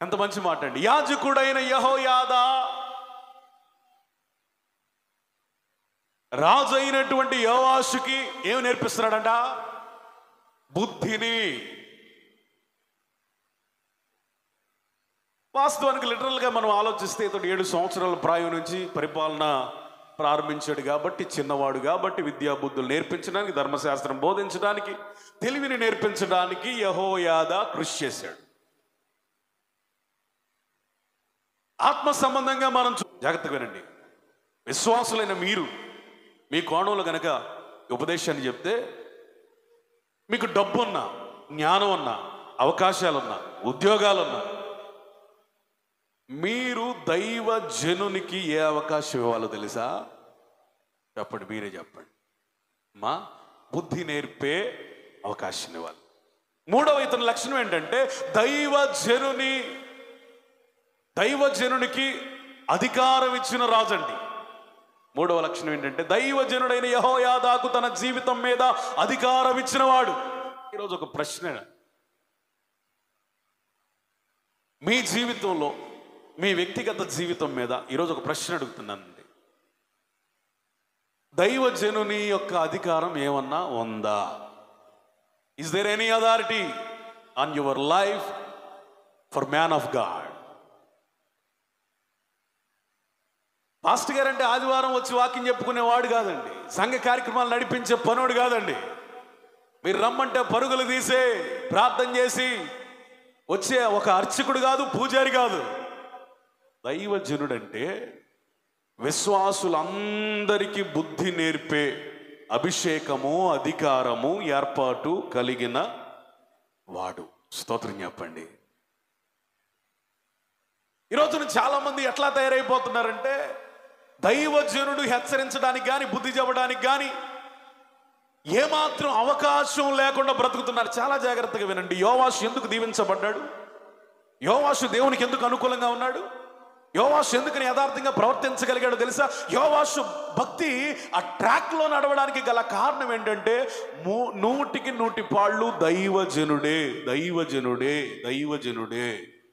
ఎంత మంచి మాట అండి యాజకుడైన యహోయాదా రాజు అయినటువంటి యోవాషుకి ఏం నేర్పిస్తున్నాడంట బుద్ధిని వాస్తవానికి లిటరల్గా మనం ఆలోచిస్తే ఇతడు ఏడు సంవత్సరాల ప్రాయం నుంచి పరిపాలన ప్రారంభించాడు కాబట్టి చిన్నవాడు కాబట్టి విద్యా బుద్ధులు నేర్పించడానికి ధర్మశాస్త్రం బోధించడానికి తెలివిని నేర్పించడానికి యహోయాద కృషి చేశాడు ఆత్మ సంబంధంగా మనం చూ- జాగ్రత్తగా వినండి విశ్వాసులైన మీరు మీ కోణంలో గనక ఉపదేశాన్ని చెప్తే మీకు డబ్బు ఉన్నా జ్ఞానం ఉన్నా అవకాశాలున్నా ఉద్యోగాలున్నా మీరు దైవ జనునికి ఏ అవకాశం ఇవ్వాలో తెలుసా చెప్పండి మీరే చెప్పండి మా బుద్ధి నేర్పే అవకాశం ఇవ్వాలి మూడవ ఇతని లక్షణం ఏంటంటే దైవ జనుని దైవ జనునికి అధికారం ఇచ్చిన రాజండి మూడవ లక్షణం ఏంటంటే దైవజనుడైన యహోయాదాకు తన జీవితం మీద అధికారం ఇచ్చినవాడు ఈరోజు ఒక ప్రశ్న మీ జీవితంలో మీ వ్యక్తిగత జీవితం మీద ఈరోజు ఒక ప్రశ్న అడుగుతున్నానండి దైవజనుని యొక్క అధికారం ఏమన్నా ఉందా is there any authority on your life for man of God pastor గారు అంటే ఆదివారం వచ్చి వాకింగ్ చెప్పుకునేవాడు కాదండి సంఘ కార్యక్రమాలు నడిపించే పనుడు కాదండి మీరు రమ్మంటే పరుగులు తీసే ప్రార్థన చేసి వచ్చే ఒక అర్చకుడు కాదు పూజారి కాదు దైవజనుడంటే విశ్వాసులందరికీ బుద్ధి నేర్పే అభిషేకము అధికారము ఏర్పాటు కలిగిన వాడు స్తోత్రం చెప్పండి ఈరోజున చాలా మంది ఎట్లా తయారైపోతున్నారంటే దైవజనుడు హెచ్చరించడానికి కానీ బుద్ధి చెప్పడానికి కానీ ఏమాత్రం అవకాశం లేకుండా బ్రతుకుతున్నారు చాలా జాగ్రత్తగా వినండి యోవాషు ఎందుకు దీవించబడ్డాడు యోవాషు దేవునికి ఎందుకు అనుకూలంగా ఉన్నాడు యోవాషు ఎందుకని యథార్థంగా ప్రవర్తించగలిగాడు తెలుసా యోవాషు భక్తి ఆ ట్రాక్లో నడవడానికి గల కారణం ఏంటంటే మూ- నూటికి నూటి పాళ్ళు దైవజనుడే దైవజనుడే దైవజనుడే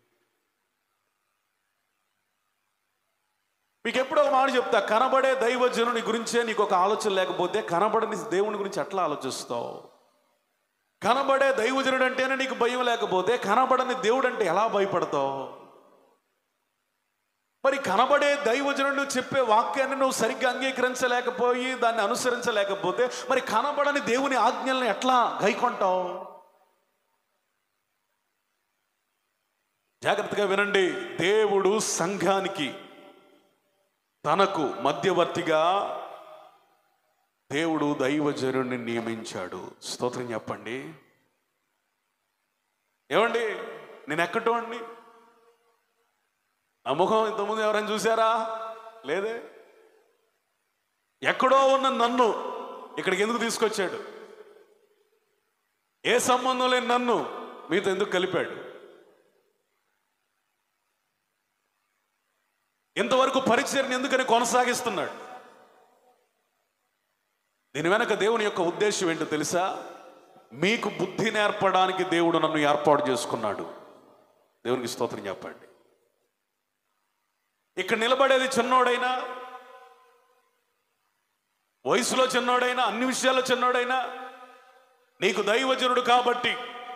మీకు ఎప్పుడో ఒక మాట చెప్తా కనబడే దైవజనుని గురించే నీకు ఒక ఆలోచన లేకపోతే కనబడని దేవుని గురించి ఎట్లా ఆలోచిస్తావు కనబడే దైవజనుడు అంటేనే నీకు భయం లేకపోతే కనబడని దేవుడు అంటే ఎలా భయపడతావు మరి కనబడే దైవజనుడు చెప్పే వాక్యాన్ని నువ్వు సరిగ్గా అంగీకరించలేకపోయి దాన్ని అనుసరించలేకపోతే మరి కనబడని దేవుని ఆజ్ఞల్ని ఎట్లా గైకొంటావు జాగ్రత్తగా వినండి దేవుడు సంఘానికి తనకు మధ్యవర్తిగా దేవుడు దైవజనుడిని నియమించాడు స్తోత్రం చెప్పండి ఏమండి నేను ఎక్కటోండి నా ముఖం ఇంతకుముందు ఎవరైనా చూసారా లేదే ఎక్కడో ఉన్న నన్ను ఇక్కడికి ఎందుకు తీసుకొచ్చాడు ఏ సంబంధం లేని నన్ను మీతో ఎందుకు కలిపాడు ఇంతవరకు పరిచయం ఎందుకని కొనసాగిస్తున్నాడు దీని వెనక దేవుని యొక్క ఉద్దేశం ఏంటో తెలుసా మీకు బుద్ధి నేర్పడానికి దేవుడు నన్ను ఏర్పాటు చేసుకున్నాడు దేవునికి స్తోత్రం చెప్పండి ఇక్కడ నిలబడేది చిన్నోడైనా వయసులో చిన్నోడైనా అన్ని విషయాల్లో చిన్నోడైనా నీకు దైవజనుడు కాబట్టి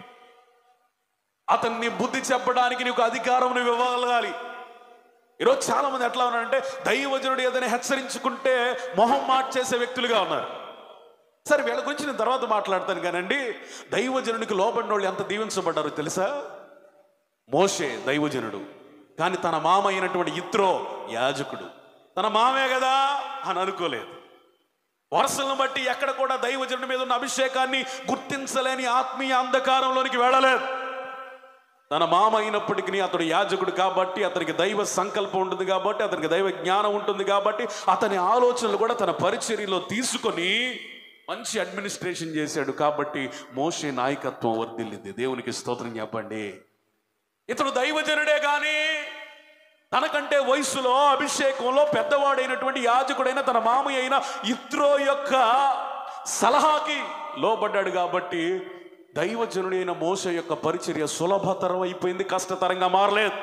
అతన్ని బుద్ధి చెప్పడానికి నీకు అధికారం నువ్వు ఇవ్వగలగాలి ఈరోజు చాలా మంది ఎట్లా ఉన్నారంటే దైవజనుడు ఏదైనా హెచ్చరించుకుంటే మొహం మార్చేసే వ్యక్తులుగా ఉన్నారు సరే వీళ్ళ గురించి నేను తర్వాత మాట్లాడతాను కానండి దైవజనుడికి లోబడిన వాళ్ళు ఎంత దీవించబడ్డారో తెలుసా మోషే దైవజనుడు కానీ తన మామ అయినటువంటి ఇత్రో యాజకుడు తన మామే కదా అని అనుకోలేదు వరుసలను బట్టి ఎక్కడ కూడా దైవజనుడి మీద ఉన్న అభిషేకాన్ని గుర్తించలేని ఆత్మీయ అంధకారంలోనికి వెళ్ళలేదు తన మామ అయినప్పటికీ అతడు యాజకుడు కాబట్టి అతనికి దైవ సంకల్పం ఉంటుంది కాబట్టి అతనికి దైవ జ్ఞానం ఉంటుంది కాబట్టి అతని ఆలోచనలు కూడా తన పరిచర్యలో తీసుకొని మంచి అడ్మినిస్ట్రేషన్ చేశాడు కాబట్టి మోషే నాయకత్వం వర్ధిల్లింది దేవునికి స్తోత్రం చెప్పండి ఇతడు దైవజనుడే కానీ తనకంటే వయసులో అభిషేకంలో పెద్దవాడైనటువంటి యాజకుడైన తన మామయ్య అయిన ఇత్రో యొక్క సలహాకి లోబడ్డాడు కాబట్టి దైవజనుడైన మోస యొక్క పరిచర్య సులభతరం అయిపోయింది కష్టతరంగా మారలేదు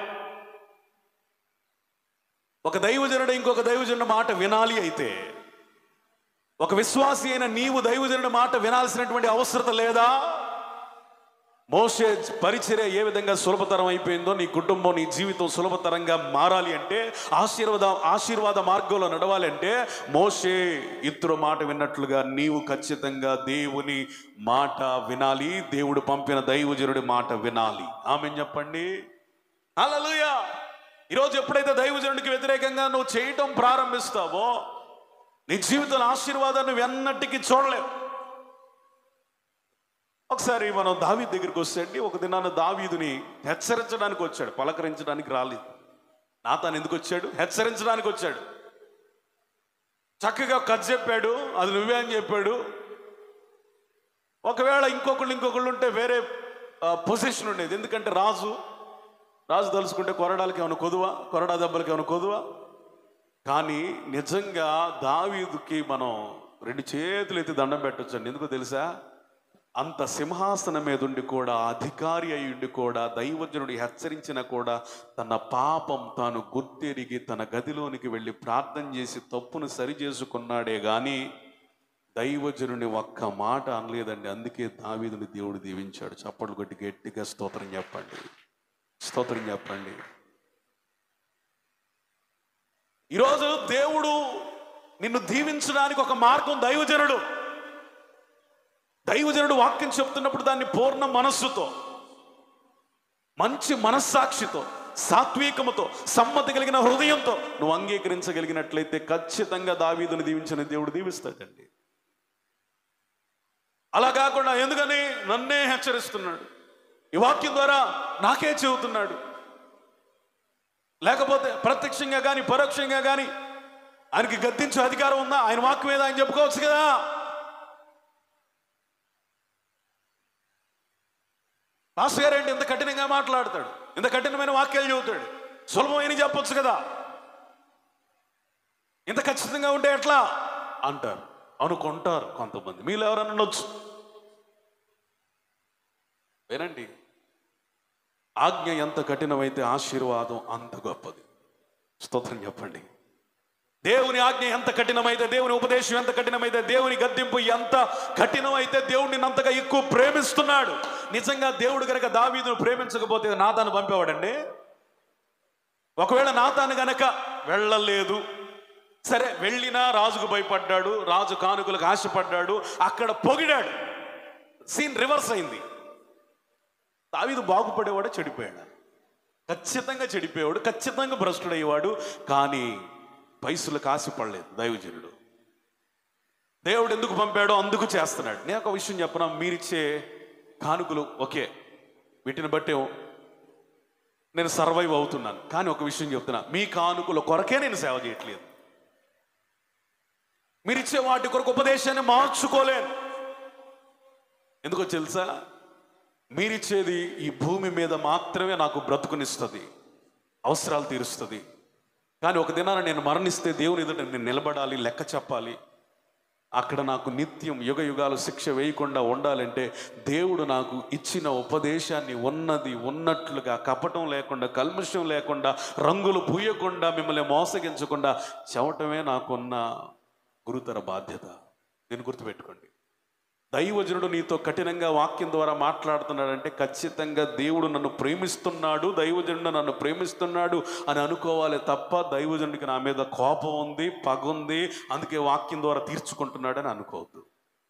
ఒక దైవజనుడు ఇంకొక దైవజనుడి మాట వినాలి అయితే ఒక విశ్వాసి అయిన నీవు దైవజనుడి మాట వినాల్సినటువంటి అవసరత లేదా మోసే పరిచర్య ఏ విధంగా సులభతరం అయిపోయిందో నీ కుటుంబం నీ జీవితం సులభతరంగా మారాలి అంటే ఆశీర్వాద ఆశీర్వాద మార్గంలో నడవాలి అంటే మోసే ఇతరు మాట విన్నట్లుగా నీవు ఖచ్చితంగా దేవుని మాట వినాలి దేవుడు పంపిన దైవజనుడి మాట వినాలి ఆమె చెప్పండి హల్లెలూయా ఈరోజు ఎప్పుడైతే దైవజనుడికి వ్యతిరేకంగా నువ్వు చేయటం ప్రారంభిస్తావో నీ జీవితంలో ఆశీర్వాదాన్ని నువ్వు ఎన్నటికీ చూడలేవు ఒకసారి మనం దావీ దగ్గరికి వస్తే ఒక దినాన దావీదుని హెచ్చరించడానికి వచ్చాడు పలకరించడానికి రాలేదు నాతాను ఎందుకు వచ్చాడు హెచ్చరించడానికి వచ్చాడు చక్కగా కథ చెప్పాడు అది నువ్వే అని చెప్పాడు ఒకవేళ ఇంకొకళ్ళు ఇంకొకళ్ళు ఉంటే వేరే పొజిషన్ ఉండేది ఎందుకంటే రాజు రాజు తలుచుకుంటే కొరడాలకి ఏమైనా కొదువా కొరడా దెబ్బలకి ఏమైనా కొదువా కానీ నిజంగా దావీదుకి మనం రెండు చేతులు ఎత్తి దండం పెట్టొచ్చండి ఎందుకో తెలుసా అంత సింహాసనం మీద ఉండి కూడా అధికారి అయి ఉండి కూడా దైవజనుడు హెచ్చరించిన కూడా తన పాపం తాను గుర్తెరిగి తన గదిలోనికి వెళ్ళి ప్రార్థన చేసి తప్పును సరి చేసుకున్నాడే గాని దైవజనుని ఒక్క మాట అనలేదండి అందుకే దావీదుని దేవుడు దీవించాడు చప్పట్లు కొట్టి గట్టిగా స్తోత్రం చెప్పండి స్తోత్రం చెప్పండి ఈరోజు దేవుడు నిన్ను దీవించడానికి ఒక మార్గం దైవజనుడు దైవజనుడు వాక్యం చెప్తున్నప్పుడు దాన్ని పూర్ణ మనస్సుతో మంచి మనస్సాక్షితో సాత్వికముతో సమ్మతి కలిగిన హృదయంతో నువ్వు అంగీకరించగలిగినట్లయితే ఖచ్చితంగా దావీదుని దీవించిన దేవుడు దీవిస్తాడండి అలా కాకుండా ఎందుకని నన్నే హెచ్చరిస్తున్నాడు ఈ వాక్యం ద్వారా నాకే చెబుతున్నాడు లేకపోతే ప్రత్యక్షంగా కానీ పరోక్షంగా కానీ ఆయనకి గద్దించే అధికారం ఉందా ఆయన వాక్యం మీద ఆయన చెప్పుకోవచ్చు కదా పాస్టర్ గారు ఏంటి ఇంత కఠినంగా మాట్లాడతాడు ఇంత కఠినమైన వాక్యాలు చెబుతాడు సులభమైన చెప్పొచ్చు కదా ఇంత ఖచ్చితంగా ఉంటే ఎట్లా అంటారు అనుకుంటారు కొంతమంది మీరు ఎవరన్నా ఉండొచ్చు వినండి ఆజ్ఞ ఎంత కఠినమైతే ఆశీర్వాదం అంత గొప్పది స్తోత్రం చెప్పండి దేవుని ఆజ్ఞ ఎంత కఠినమైతే దేవుని ఉపదేశం ఎంత కఠినమైతే దేవుని గద్దింపు ఎంత కఠినమైతే దేవుడిని అంతగా ఎక్కువ ప్రేమిస్తున్నాడు నిజంగా దేవుడు గనక దావీదును ప్రేమించకపోతే నాతాను పంపేవాడండి ఒకవేళ నాతాను గనక వెళ్ళలేదు సరే వెళ్ళినా రాజుకు భయపడ్డాడు రాజు కానుకలకు ఆశపడ్డాడు అక్కడ పొగిడాడు సీన్ రివర్స్ అయింది దావీదు బాగుపడేవాడు చెడిపోయాడు ఖచ్చితంగా చెడిపోయేవాడు ఖచ్చితంగా భ్రష్టుడయ్యేవాడు కానీ పైసలకు ఆశపడలేదు దైవజనుడు దేవుడు ఎందుకు పంపాడో అందుకు చేస్తున్నాడు నేను ఒక విషయం చెప్పనా మీరిచ్చే కానుకలు ఓకే వీటిని బట్టి నేను సర్వైవ్ అవుతున్నాను కానీ ఒక విషయం చెప్తున్నా మీ కానుకల కొరకే నేను సేవ చేయట్లేదు మీరిచ్చే వాటి కొరకు ఉపదేశాన్ని మార్చుకోలేను ఎందుకో తెలుసా మీరిచ్చేది ఈ భూమి మీద మాత్రమే నాకు బ్రతుకునిస్తుంది అవసరాలు తీరుస్తుంది కానీ ఒక దినాన నేను మరణిస్తే దేవుని ఎదుట నేను నిలబడాలి లెక్క చెప్పాలి అక్కడ నాకు నిత్యం యుగ యుగాలు శిక్ష వేయకుండా ఉండాలంటే దేవుడు నాకు ఇచ్చిన ఉపదేశాన్ని ఉన్నది ఉన్నట్లుగా కపటం లేకుండా కల్మషం లేకుండా రంగులు పూయకుండా మిమ్మల్ని మోసగించకుండా చెవటమే నాకున్న గురుతర బాధ్యత నేను గుర్తుపెట్టుకోండి దైవజనుడు నీతో కఠినంగా వాక్యం ద్వారా మాట్లాడుతున్నాడంటే ఖచ్చితంగా దేవుడు నన్ను ప్రేమిస్తున్నాడు దైవజనుడు నన్ను ప్రేమిస్తున్నాడు అని అనుకోవాలి తప్ప దైవజనుడికి నా మీద కోపం ఉంది పగ ఉంది అందుకే వాక్యం ద్వారా తీర్చుకుంటున్నాడని అనుకోవద్దు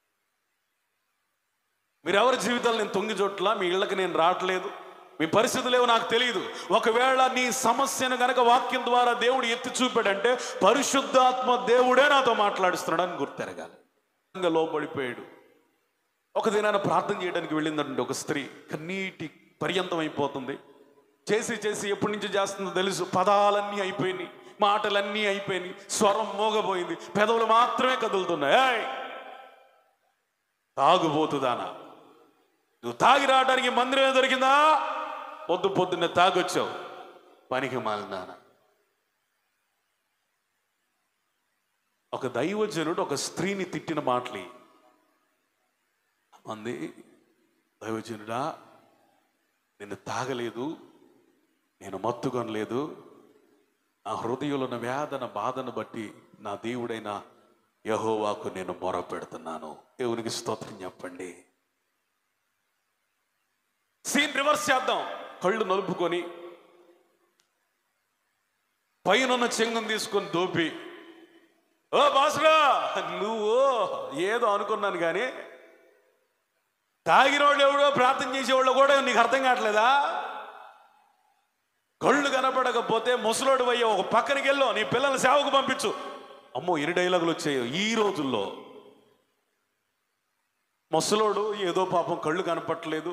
మీరెవరి జీవితాలు నేను తొంగి చోట్ల మీ ఇళ్ళకి నేను రావట్లేదు మీ పరిస్థితులు ఏవో నాకు తెలియదు ఒకవేళ నీ సమస్యను గనక వాక్యం ద్వారా దేవుడు ఎత్తి చూపాడంటే పరిశుద్ధాత్మ దేవుడే నాతో మాట్లాడుస్తున్నాడని గుర్తెరగాలి ఇంకా లోబడిపోయాడు ఒక దినాన ప్రార్థన చేయడానికి వెళ్ళిందంటే ఒక స్త్రీ కన్నీటి పర్యంతం అయిపోతుంది చేసి చేసి ఎప్పటి నుంచి చేస్తుందో తెలుసు పదాలన్నీ అయిపోయినాయి మాటలన్నీ అయిపోయినాయి స్వరం మోగపోయింది పెదవులు మాత్రమే కదులుతున్నాయి ఏయ్! తాగుబోతుదానా నువ్వు తాగి రావడానికి మందిరమే దొరికిందా పొద్దు పొద్దున్నే తాగొచ్చావు పనికి మాలినానా ఒక దైవజనుడు ఒక స్త్రీని తిట్టిన మాటలు అంది దైవజనుడా నిన్ను తాగలేదు నేను మత్తుకొనలేదు నా హృదయంలో ఉన్న వేదన బాధను బట్టి నా దేవుడైన యహోవాకు నేను మొర పెడుతున్నాను దేవునికి స్తోత్రం చెప్పండి సీన్ రివర్స్ చేద్దాం కళ్ళు నలుపుకొని పైన చెంగం తీసుకొని దోపి ఓ బాసురా నువ్వు ఏదో అనుకున్నాను కానీ తాగినోళ్ళు ఎవడో ప్రార్థన చేసేవాళ్ళు కూడా నీకు అర్థం కావట్లేదా కళ్ళు కనపడకపోతే ముసలోడు అయ్యే ఒక పక్కనకి వెళ్ళు నీ పిల్లల్ని సేవకు పంపించు అమ్మో ఎన్ని డైలాగులు వచ్చాయో ఈ రోజుల్లో ముసలోడు ఏదో పాపం కళ్ళు కనపట్టలేదు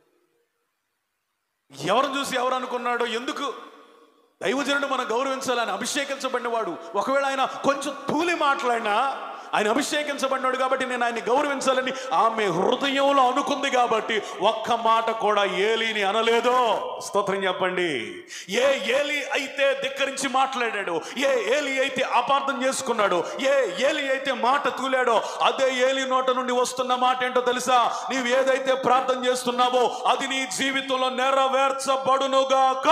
ఎవరిని చూసి ఎవరు అనుకున్నాడో ఎందుకు దైవజనుడు మనం గౌరవించాలని అభిషేకించబడినవాడు ఒకవేళ ఆయన కొంచెం తూలి మాట్లాడినా ఆయన అభిషేకించబడినాడు కాబట్టి నేను ఆయన్ని గౌరవించాలని ఆమె హృదయంలో అనుకుంది కాబట్టి ఒక్క మాట కూడా ఏలిని అనలేదో స్తోత్రం చెప్పండి ఏ ఏలి అయితే ధిక్కరించి మాట్లాడాడు ఏ ఏలి అయితే అపార్థం చేసుకున్నాడు ఏ ఏలి అయితే మాట తూలాడో అదే ఏలి నోట నుండి వస్తున్న మాట ఏంటో తెలుసా నీవు ఏదైతే ప్రార్థన చేస్తున్నావో అది నీ జీవితంలో నెరవేర్చబడునుగాక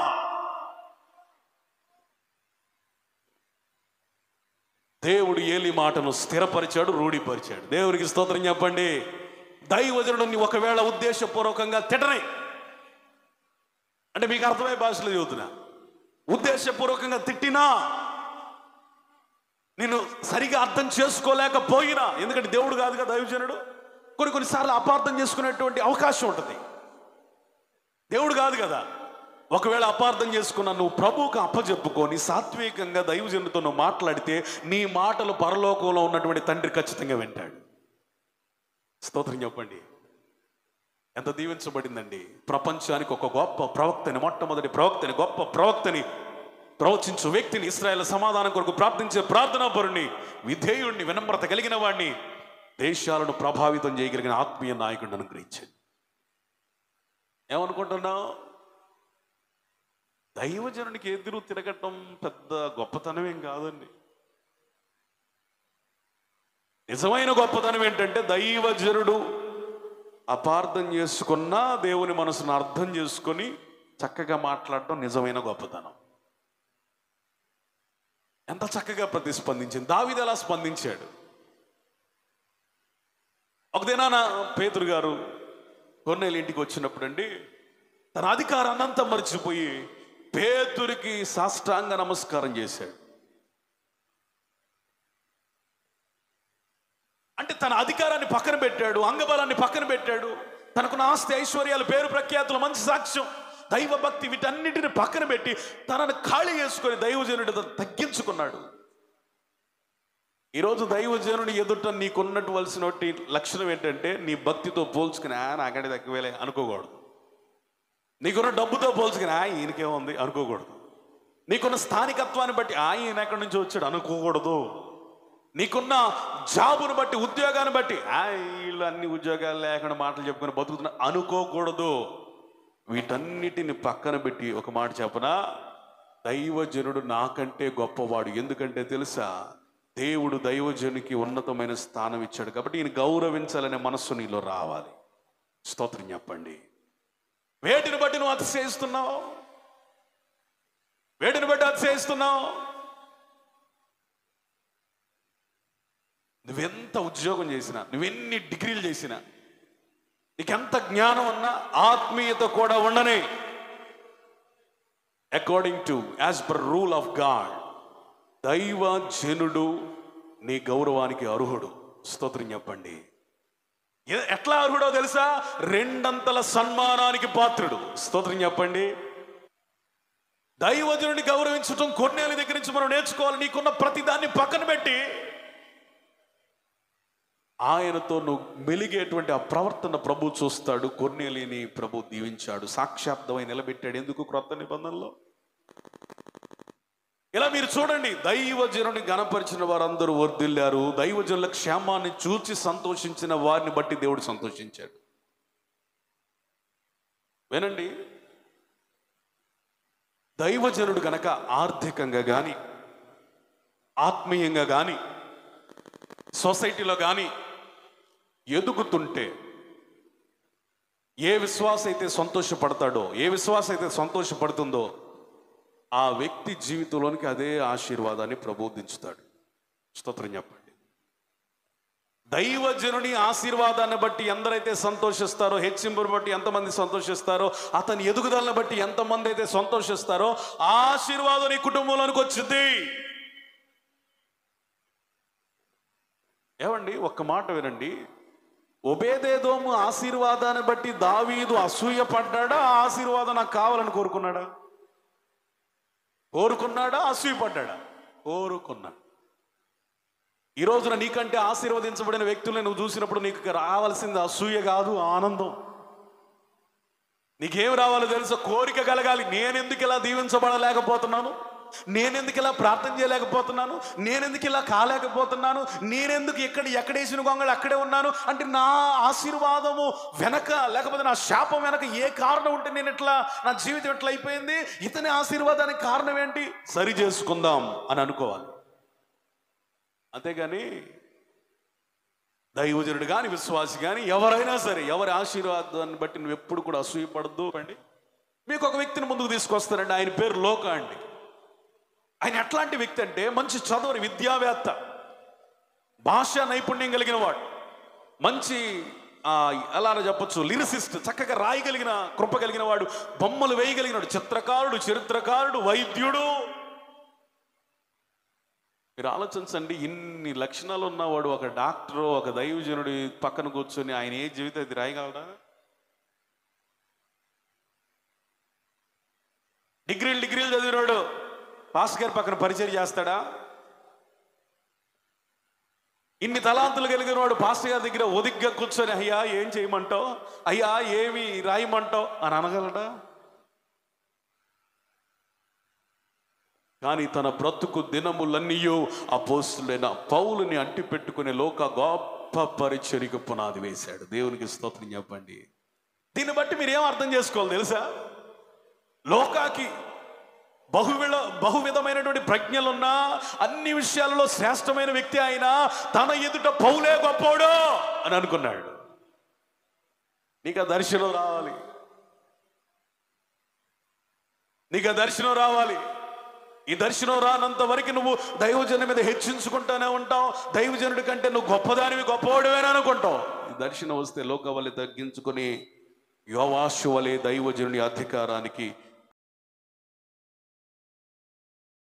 దేవుడు ఏలి మాటను స్థిరపరిచాడు రూఢిపరిచాడు దేవునికి స్తోత్రం చెప్పండి దైవజనుడిని ఒకవేళ ఉద్దేశపూర్వకంగా తిట్టనే అంటే మీకు అర్థమయ్యే భాషలో చెబుతున్నా ఉద్దేశపూర్వకంగా తిట్టినా నేను సరిగా అర్థం చేసుకోలేకపోయినా ఎందుకంటే దేవుడు కాదు కదా దైవజనుడు కొన్ని కొన్నిసార్లు అపార్థం చేసుకునేటువంటి అవకాశం ఉంటుంది దేవుడు కాదు కదా ఒకవేళ అపార్థం చేసుకున్న నువ్వు ప్రభువుకు అప్పచెప్పుకొని సాత్వికంగా దైవజనుడితో నువ్వు మాట్లాడితే నీ మాటలు పరలోకంలో ఉన్నటువంటి తండ్రి ఖచ్చితంగా వింటాడు స్తోత్రం చెప్పండి ఎంత దీవించబడిందండి ప్రపంచానికి ఒక గొప్ప ప్రవక్తని మొట్టమొదటి ప్రవక్తని గొప్ప ప్రవక్తని ప్రవచించు వ్యక్తిని ఇస్రాయేల్ సమాధానం కొరకు ప్రార్థించే ప్రార్థనా పరుణ్ణి విధేయుణ్ణి వినమ్రత కలిగిన వాడిని దేశాలను ప్రభావితం చేయగలిగిన ఆత్మీయ నాయకుడిని అనుగ్రహించాడు ఏమనుకుంటున్నావు దైవజనునికి ఎదురు తిరగటం పెద్ద గొప్పతనం ఏం కాదండి నిజమైన గొప్పతనం ఏంటంటే దైవజనుడు అపార్థం చేసుకున్నా దేవుని మనసును అర్థం చేసుకొని చక్కగా మాట్లాడటం నిజమైన గొప్పతనం ఎంత చక్కగా ప్రతిస్పందించింది దావిది ఎలా స్పందించాడు ఒక దినాన పేతురు గారు కొన్నేళ్ళ ఇంటికి వచ్చినప్పుడు అండి తన అధికారాన్ని అంతా మర్చిపోయి పేతురికి సాష్టాంగ నమస్కారం చేశాడు అంటే తన అధికారాన్ని పక్కన పెట్టాడు అంగబలాన్ని పక్కన పెట్టాడు తనకున్న ఆస్తి ఐశ్వర్యాలు పేరు ప్రఖ్యాతులు మంచి సాక్ష్యం దైవ భక్తి వీటన్నిటిని పక్కన పెట్టి తనను ఖాళీ చేసుకొని దైవజనుడి తగ్గించుకున్నాడు ఈరోజు దైవజనుని ఎదుట నీకున్నటువలసిన లక్షణం ఏంటంటే నీ భక్తితో పోల్చుకుని "ఆ, నాకంటే తక్కువేలే అనుకోకూడదు నీకున్న డబ్బుతో పోల్చుకుని "ఆ, ఈయనకేముంది అనుకోకూడదు నీకున్న స్థానికత్వాన్ని బట్టి "ఆ, ఈయన ఎక్కడి నుంచి వచ్చాడు అనుకోకూడదు నీకున్న జాబును బట్టి ఉద్యోగాన్ని బట్టి "ఆ, వీళ్ళు అన్ని ఉద్యోగాలు లేకుండా మాటలు చెప్పుకొని బతుకుతున్నా అనుకోకూడదు వీటన్నిటిని పక్కన పెట్టి ఒక మాట చెప్పనా దైవజనుడు నాకంటే గొప్పవాడు ఎందుకంటే తెలుసా దేవుడు దైవజనునికి ఉన్నతమైన స్థానం ఇచ్చాడు కాబట్టి ఈయన గౌరవించాలనే మనస్సు నీలో రావాలి స్తోత్రం చెప్పండి వేటిని బట్టి నువ్వు అతిశయిస్తున్నావు వేటిని బట్టి అతిశయిస్తున్నావు నువ్వెంత ఉద్యోగం చేసినా నువ్వెన్ని డిగ్రీలు చేసినా నీకెంత జ్ఞానం ఉన్నా ఆత్మీయత కూడా ఉండనే according to as per rule of God దైవ జనుడు నీ గౌరవానికి అర్హుడు స్తోత్రం చెప్పండి ఎ- ఎట్లా అర్హుడో తెలుసా రెండంతల సన్మానానికి పాత్రుడు స్తోత్రం చెప్పండి దైవజనుడిని గౌరవించటం కొన్నేళ్ళ దగ్గర నుంచి మనం నేర్చుకోవాలి నీకున్న ప్రతిదాన్ని పక్కన పెట్టి ఆయనతో నువ్వు మెలిగేటువంటి ఆ ప్రవర్తన ప్రభు చూస్తాడు కొన్నేలిని ప్రభు దీవించాడు సాక్షాత్మై నిలబెట్టాడు ఎందుకు క్రొత్త నిబంధనలో ఇలా మీరు చూడండి దైవజనుని గణపరిచిన వారందరూ వర్ధిల్లారు దైవజనుల క్షేమాన్ని చూచి సంతోషించిన వారిని బట్టి దేవుడు సంతోషించాడు వినండి దైవజనుడు గనక ఆర్థికంగా కానీ ఆత్మీయంగా కానీ సొసైటీలో కానీ ఎదుగుతుంటే ఏ విశ్వాస అయితే సంతోషపడతాడో ఏ విశ్వాస అయితే సంతోషపడుతుందో ఆ వ్యక్తి జీవితంలోనికి అదే ఆశీర్వాదాన్ని ప్రబోధించుతాడు స్తోత్రం చెప్పండి దైవజనుని ఆశీర్వాదాన్ని బట్టి ఎందరైతే సంతోషిస్తారో హెచ్చింపును బట్టి ఎంతమంది సంతోషిస్తారో అతని ఎదుగుదలను బట్టి ఎంతమంది అయితే సంతోషిస్తారో ఆ ఆశీర్వాదం నీ కుటుంబంలోనికి వచ్చింది ఏమండి ఒక్క మాట వినండి ఒబేదేదోము ఆశీర్వాదాన్ని బట్టి దావీదు అసూయ పడ్డాడా ఆ ఆశీర్వాదం నాకు కావాలని కోరుకున్నాడా కోరుకున్నాడా అసూయ పడ్డాడా కోరుకున్నాడు ఈ రోజున నీకంటే ఆశీర్వదించబడిన వ్యక్తులను నువ్వు చూసినప్పుడు నీకు రావాల్సింది అసూయ కాదు ఆనందం నీకేం రావాలో తెలుసా కోరిక కలగాలి నేనెందుకు ఇలా దీవించబడలేకపోతున్నాను నేనెందుకు ఇలా ప్రార్థన చేయలేకపోతున్నాను నేనెందుకు ఇలా కాలేకపోతున్నాను నేనెందుకు ఎక్కడ ఎక్కడేసిన గొంగళి అక్కడే ఉన్నాను అంటే నా ఆశీర్వాదము వెనక లేకపోతే నా శాపం వెనక ఏ కారణం ఉంటే నేను ఇట్లా నా జీవితం ఎట్లా అయిపోయింది ఇతని ఆశీర్వాదానికి కారణం ఏంటి సరి చేసుకుందాం అని అనుకోవాలి అంతేగాని దైవజనుడు కానీ విశ్వాసి కానీ ఎవరైనా సరే ఎవరి ఆశీర్వాదాన్ని బట్టి నువ్వు ఎప్పుడు కూడా అసూయపడద్దు అండి మీకు ఒక వ్యక్తిని ముందుకు తీసుకొస్తారండి ఆయన పేరు లోక అండి ఆయన ఎట్లాంటి వ్యక్తి అంటే మంచి చదువుని విద్యావేత్త భాషా నైపుణ్యం కలిగిన వాడు మంచి ఆ, ఎలా అని చెప్పొచ్చు లిరిసిస్ట్ చక్కగా రాయగలిగిన కృప కలిగిన వాడు బొమ్మలు వేయగలిగిన వాడు చిత్రకారుడు చరిత్రకారుడు వైద్యుడు మీరు ఆలోచించండి ఇన్ని లక్షణాలు ఉన్నవాడు ఒక డాక్టరు ఒక దైవజనుడి పక్కన కూర్చొని ఆయన ఏ జీవితం అది రాయగలడా డిగ్రీలు డిగ్రీలు చదివినాడు పాస్ గారి పక్కన పరిచయం చేస్తాడా ఇన్ని తలాంతులు కలిగిన వాడు పాస్టర్ గారి దగ్గర ఒదిగ్గా కూర్చొని అయ్యా ఏం చేయమంటావు అయ్యా ఏమి రాయమంటావు అని అనగలడా కానీ తన బ్రతుకు దినములన్నీయు అపోస్తులైన పౌలుని అంటి పెట్టుకునే లోక గొప్ప పరిచర్యకు పునాది వేశాడు దేవునికి స్తోత్రం చెప్పండి దీన్ని బట్టి మీరు ఏం అర్థం చేసుకోవాలి తెలుసా లోకాకి బహువిధ బహువిధమైనటువంటి ప్రజ్ఞలున్నా అన్ని విషయాలలో శ్రేష్టమైన వ్యక్తి అయినా తన ఎదుట పౌలే గొప్పోడు అని అనుకున్నాడు నీకు ఆ దర్శనం రావాలి నీకు ఆ దర్శనం రావాలి ఈ దర్శనం రానంత వరకు నువ్వు దైవజనం మీద హెచ్చించుకుంటానే ఉంటావు దైవజనుడి కంటే నువ్వు గొప్పదానివి గొప్పవాడివేనా అనుకుంటావు ఈ దర్శనం వస్తే లోక వలె తగ్గించుకొని యోవాశు వలె దైవజనుని అధికారానికి